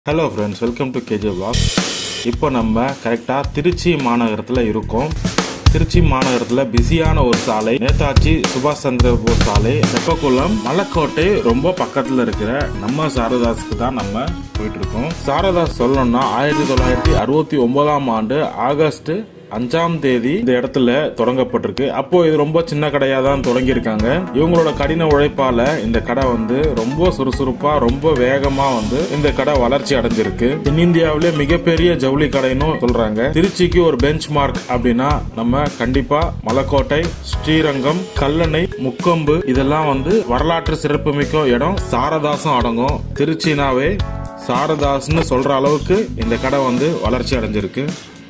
hello friends welcome to KJ vlog இப்போ நம்ம கரெக்டாக திருச்சி மாநகரத்தில் இருக்கோம் திருச்சி மாநகரத்தில் பிஸியான ஒரு சாலை நேதாஜி சுபாஷ் சந்திர போஸ் சாலை தெப்பக்குளம் மலைக்கோட்டை ரொம்ப பக்கத்தில் இருக்கிற நம்ம சாரதாஸுக்கு தான் நம்ம போயிட்டு இருக்கோம் சாரதாஸ் சொல்லணும்னா ஆயிரத்தி தொள்ளாயிரத்தி அறுபத்தி ஒன்பதாம் ஆண்டு ஆகஸ்ட் அஞ்சாம் தேதி இந்த இடத்துல தொடங்கப்பட்டிருக்கு அப்போ இது ரொம்ப சின்ன கடையா தான் தொடங்கியிருக்காங்க இவங்களோட கடின உழைப்பால இந்த கடை வந்து ரொம்ப சுறுசுறுப்பா ரொம்ப வேகமா வந்து இந்த கடை வளர்ச்சி அடைஞ்சிருக்கு தென்னிந்தியாவிலே மிகப்பெரிய ஜவுளி கடைன்னு சொல்றாங்க திருச்சிக்கு ஒரு பெஞ்ச் மார்க் அப்படின்னா நம்ம கண்டிப்பா மலக்கோட்டை ஸ்ரீரங்கம் கல்லணை முக்கொம்பு இதெல்லாம் வந்து வரலாற்று சிறப்புமிக்க இடம் சாரதாசம் அடங்கும் திருச்சினாவே சாரதாஸ்னு சொல்ற அளவுக்கு இந்த கடை வந்து வளர்ச்சி அடைஞ்சிருக்கு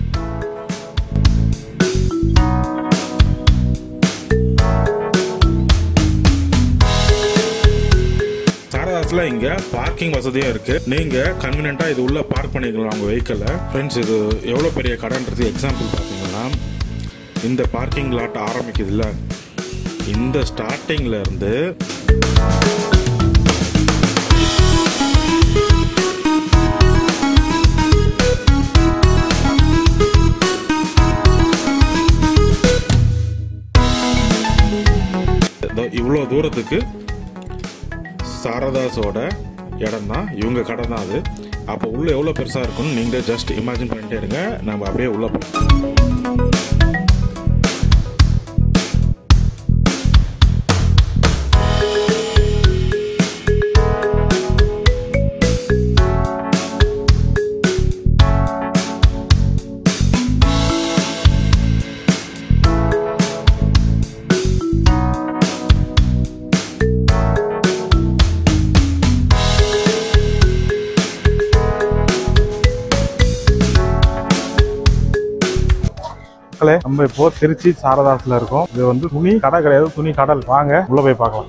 சாரதாஸ்ல இங்க பார்க்கிங் வசதியும் இருக்கு நீங்க கன்வீனியன்ட்டா இது உள்ள பார்க் பண்ணிக்கலாம் உங்க வெஹிக்கிள ஃப்ரெண்ட்ஸ் இது எவ்வளவு பெரிய கடைன்றது எக்ஸாம்பிள் பாத்தீங்கன்னா இந்த பார்க்கிங் லாட் ஆரம்பிக்குதுல்ல இந்த ஸ்டார்டிங்ல இருந்து இதோ இவ்வளோ தூரத்துக்கு சாரதாஸோட இடம் தான் இவங்க கடை தான் அது அப்போ உள்ள எவ்வளோ பெருசாக இருக்கும்னு நீங்களே ஜஸ்ட் இமேஜின் பண்ணிட்டே இருங்க நம்ம அப்படியே உள்ள போகலாம் மக்களே நம்ம இப்போ திருச்சி சாரதாஸ்ல இருக்கோம் இது வந்து துணி கடை கிடையாது துணி கடல் வாங்க உள்ள போய் பார்க்கலாம்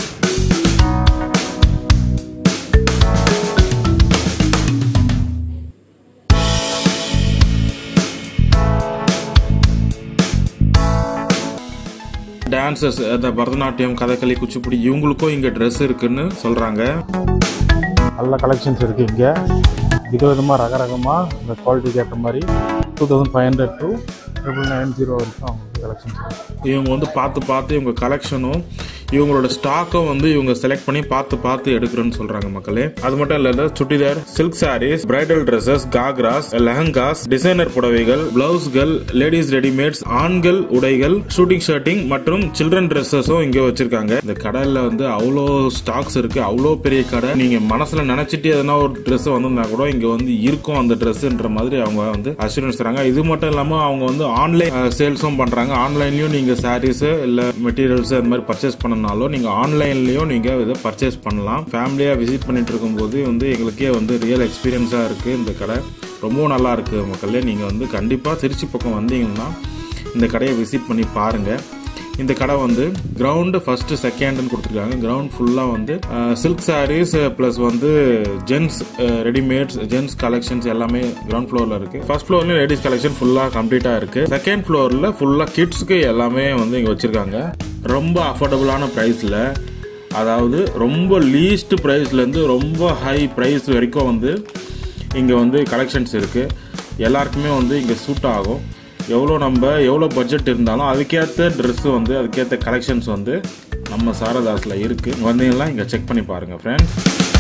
டான்சர்ஸ் அந்த பரதநாட்டியம் கதகளி குச்சிப்புடி இவங்களுக்கும் இங்கே ட்ரெஸ் இருக்குன்னு சொல்கிறாங்க நல்ல கலெக்ஷன்ஸ் இருக்கு இங்க விதவிதமா ரகரகமா இந்த குவாலிட்டிக்கு ஏற்ற மாதிரி two thousand five hundred to triple nine zero வரைக்கும் அவங்களுக்கு கலெக்ஷன்ஸ் இருக்கு இவங்க வந்து பார்த்து பார்த்து இவங்க கலெக்ஷனும் இவங்களோட ஸ்டாக்கும் வந்து இவங்க செலக்ட் பண்ணி பார்த்து பார்த்து எடுக்கிறேன்னு சொல்றாங்க மக்களே அது மட்டும் இல்ல churidar silk saris bridal dresses ghagras lehengas designer புடவைகள் பிளவுஸ்கள் லேடிஸ் ரெடிமேட்ஸ் ஆண்கள் உடைகள் ஷூட்டிங் ஷர்ட்டிங் மற்றும் சில்ட்ரன் ட்ரெஸ்ஸஸும் இங்க வச்சிருக்காங்க இந்த கடையில வந்து அவ்வளோ ஸ்டாக்ஸ் இருக்கு அவ்வளோ பெரிய கடை நீங்க மனசுல நினைச்சிட்டு எதனா ஒரு ட்ரெஸ் வந்திருந்தா கூட இங்க வந்து இருக்கும் அந்த ட்ரெஸ்ன்ற மாதிரி அவங்க வந்து அசூரன்ஸ் தராங்க இது மட்டும் இல்லாம அவங்க வந்து ஆன்லைன் சேல்ஸும் பண்றாங்க ஆன்லைன்லயும் நீங்க சாரீஸ் இல்ல மெட்டீரியல்ஸ் அந்த மாதிரி பர்ச்சேஸ் பண்ணனாலும் நீங்க ஆன்லைன்லயும் நீங்க இதை பர்ச்சேஸ் பண்ணலாம் ஃபேமிலியா விசிட் பண்ணிட்டு இருக்கும்போது வந்து எங்களுக்கே வந்து ரியல் எக்ஸ்பீரியன்ஸா இருக்கு இந்த கடை ரொம்பவும் நல்லா இருக்கு மக்களே நீங்க வந்து கண்டிப்பா திருச்சி பக்கம் வந்தீங்கன்னா இந்த கடையை விசிட் பண்ணி பாருங்க இந்த கடை வந்து கிரவுண்டு ஃபர்ஸ்ட் செகண்ட்னு கொடுத்துருக்காங்க கிரவுண்ட் ஃபுல்லாக வந்து சில்க் சாரீஸ் ப்ளஸ் வந்து ஜென்ஸ் ரெடிமேட்ஸ் ஜென்ஸ் கலெக்ஷன்ஸ் எல்லாமே கிரவுண்ட் ஃப்ளோரில் இருக்கு ஃபர்ஸ்ட் ஃப்ளோர்லேயும் லேடிஸ் கலெக்ஷன் ஃபுல்லாக கம்ப்ளீட்டாக இருக்கு செகண்ட் ஃப்ளோரில் ஃபுல்லாக கிட்ஸ்க்கு எல்லாமே வந்து இங்கே வச்சிருக்காங்க ரொம்ப அஃபோர்டபுளான ப்ரைஸில் அதாவது ரொம்ப லீஸ்ட் ப்ரைஸ்லேருந்து ரொம்ப ஹை ப்ரைஸ் வரைக்கும் வந்து இங்கே வந்து கலெக்ஷன்ஸ் இருக்குது எல்லாருக்குமே வந்து இங்கே சூட் ஆகும் எவ்வளோ நம்ம எவ்வளோ பட்ஜெட் இருந்தாலும் அதுக்கேற்ற ட்ரெஸ்ஸு வந்து அதுக்கேற்ற கலெக்ஷன்ஸ் வந்து நம்ம சாரதாஸில் இருக்குது வந்தீங்கன்னா இங்கே செக் பண்ணி பாருங்கள் ஃப்ரெண்ட்ஸ்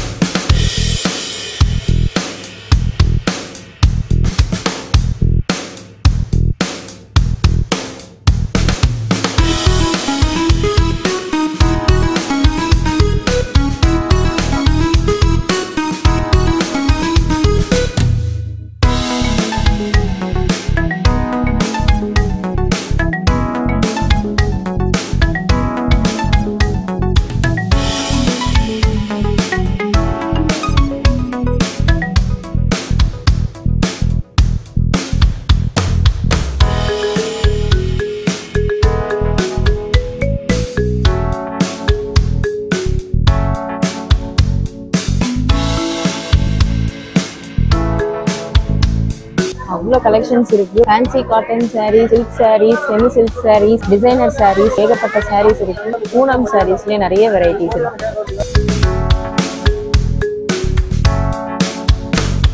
அவ்வளோ கலெக்ஷன்ஸ் இருக்கு fancy cotton saris silk saris semi silk saris designer saris ஏகப்பட்ட சாரீஸ் இருக்கு பூனம் சாரீஸ்லேயே நிறைய வெரைட்டிஸ் இருக்கு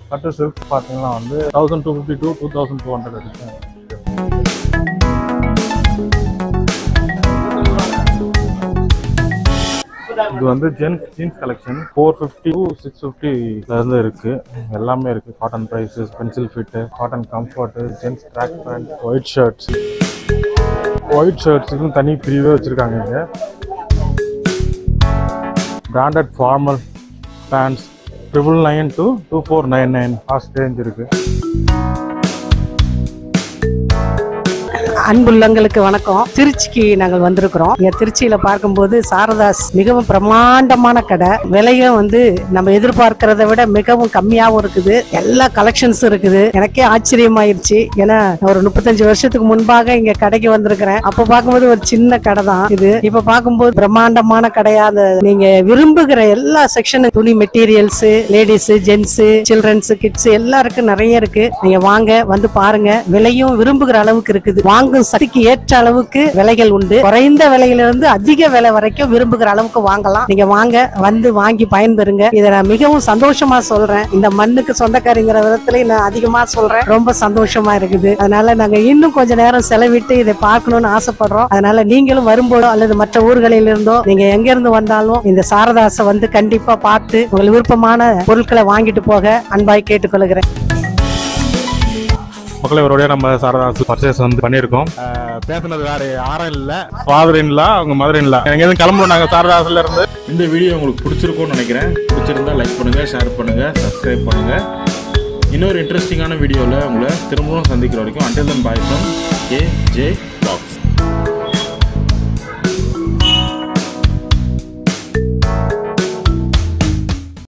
பட்டு சில்க் பார்த்தீங்கன்னா வந்து thousand two fifty to two thousand two hundred வரைக்கும் இது வந்து gents jeans collection four fifty to six ஃபிஃப்டிலேருந்து இருக்குது எல்லாமே இருக்குது cotton prices pencil fit cotton comfort gents track pant white shirts white ஷர்ட்ஸுக்கும் தனி பிரிவே வச்சுருக்காங்க இங்கே branded formal pants triple nine to two four nine nine cost range இருக்குது அன்புள்ளங்களுக்கு வணக்கம் திருச்சிக்கு நாங்கள் வந்திருக்கிறோம் இங்க திருச்சியில பார்க்கும்போது சாரதாஸ் மிகவும் பிரம்மாண்டமான கடை விலையும் வந்து நம்ம எதிர்பார்க்கிறத விட மிகவும் கம்மியாவும் இருக்குது எல்லா கலெக்ஷன்ஸும் இருக்குது எனக்கே ஆச்சரியமாயிருச்சு ஏன்னா நான் ஒரு முப்பத்தஞ்சு வருஷத்துக்கு முன்பாக இங்க கடைக்கு வந்திருக்கிறேன் அப்ப பார்க்கும்போது ஒரு சின்ன கடை தான் இது இப்ப பார்க்கும்போது பிரம்மாண்டமான கடையா அந்த நீங்க விரும்புகிற எல்லா செக்ஷன் துணி materials ladies gents children's kids எல்லாருக்கும் நிறைய இருக்கு நீங்க வாங்க வந்து பாருங்க விலையும் விரும்புகிற அளவுக்கு இருக்குது வாங்கும் சக்திக்கு ஏற்ற அளவுக்கு விலைகள் உண்டு குறைந்த விலையில இருந்து அதிக விலை வரைக்கும் விரும்புகிற அளவுக்கு வாங்கலாம் நீங்க வாங்க வந்து வாங்கி பயன்பெறுங்க இதை நான் மிகவும் சந்தோஷமா சொல்றேன் இந்த மண்ணுக்கு சொந்தக்காரிங்கிற விதத்துல நான் அதிகமா சொல்றேன் ரொம்ப சந்தோஷமா இருக்குது அதனால நாங்க இன்னும் கொஞ்ச நேரம் செலவிட்டு இதை பார்க்கணும்னு ஆசைப்படுறோம் அதனால நீங்களும் வரும்போதோ அல்லது மற்ற ஊர்களில் இருந்தோ நீங்க எங்க இருந்து வந்தாலும் இந்த சாரதாசை வந்து கண்டிப்பா பார்த்து உங்களுக்கு விருப்பமான பொருட்களை வாங்கிட்டு போக அன்பாய் கேட்டுக்கொள்கிறேன் மக்களே ஒருவரையா நம்ம சாரதாஸ் பர்ச்சேஸ் வந்து பண்ணியிருக்கோம் அஹ் பேசுனது வேற யாரும் இல்லை ஃபாதர் இன்லா அவங்க மதர் இன்லா எங்க எதுவும் கிளம்புறோம் நாங்கள் சாரதாஸ்ல இருந்து இந்த வீடியோ உங்களுக்கு பிடிச்சிருக்கும்னு நினைக்கிறேன் பிடிச்சிருந்தா லைக் பண்ணுங்க ஷேர் பண்ணுங்க சப்ஸ்கிரைப் பண்ணுங்க இன்னொரு இன்ட்ரெஸ்டிங்கான வீடியோவில் உங்களை திரும்பவும் சந்திக்கிற வரைக்கும் until then bye from A J box